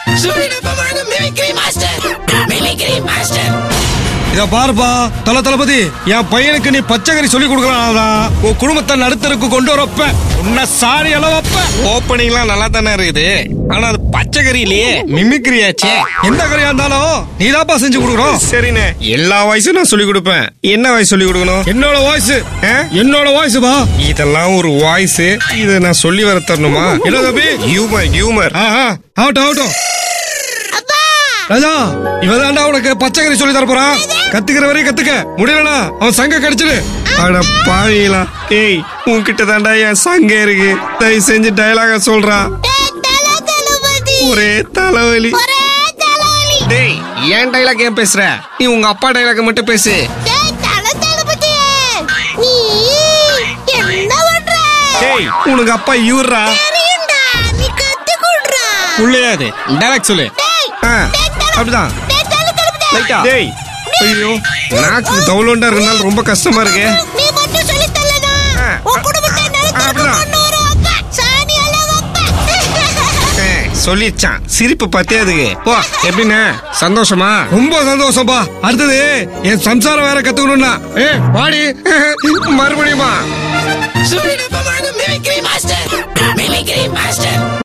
சுழிநுட்பமான mimicry master mimicry master இத பாருப்பா தல தளபதி என் பையனுக்கு நீ பச்சைக்கறி சொல்லி கொடுக்கறான் உன் குடும்பத்தை நடுத்தருக்கு கொண்டு வரப்ப உன்னை சாரி அளவப்ப ஓப்பனிங்லாம் நல்லா தானே இருக்குது ஆனா அது பச்சை கறியிலேயே மிமிக்ரியாச்சே எந்த கறியா இருந்தாலும் நீதாப்பா செஞ்சு கொடுக்குறோம் சரிண்ணே எல்லா வயசும் நான் சொல்லி கொடுப்பேன் என்ன வயசு சொல்லி கொடுக்கணும் என்னோட வாய்ஸ் ஆ? என்னோட வாய்ஸ் பா இதெல்லாம் ஒரு வாய்ஸ் இத நான் சொல்லி வர தரணுமா என்ன தம்பி ஹியூமர் ஹியூமர் ஆ, ஆ, ஆகட்டும் ஆகட்டும் ராஜா இவதாண்டா உனக்கு பச்சைக்கறி சொல்லி தர போறான் கத்துக்கிற வரையும் கத்துக்க முடியலனா அவன் சங்க கடிச்சிடு அட பாவிங்களா ஏய் உன்கிட்ட தாண்டா என் சங்க இருக்கு தயவு செஞ்சு டயலாக சொல்றா ஒரே தலைவலி டேய் ஏன் டைலாக் ஏன் பேசுற நீ உங்க அப்பா டைலாக் மட்டும் பேசு டேய் உனக்கு அப்பா இவர்ரா உள்ளையாது டைலாக் சொல்லு ஆ, அப்படிதான் லைட்டா டேய் ஐயோ நாக்கு தவுலோண்டா இருக்கனால ரொம்ப கஷ்டமா இருக்கு நீ மட்டும் சொல்லித் தரலனா, ஆ, உன் குடும்பத்தை நிலத்திற்கு அப்படிதான். கொண்டு வரும் அப்பா. சாணியால அப்பா. ஏ, சொல்லிச்சான் சிரிப்பு பத்தே அதுக்கு போ எப்படின்னு சந்தோஷமா ரொம்ப சந்தோஷம்ப்பா அடுத்தது என் சம்சாரம் வேற கத்துக்கணும்னா ஏ வாடி மறுபடியுமா சுழிநுட்பமான மிமிக்ரி மாஸ்டர் மிமிக்ரி மாஸ்டர்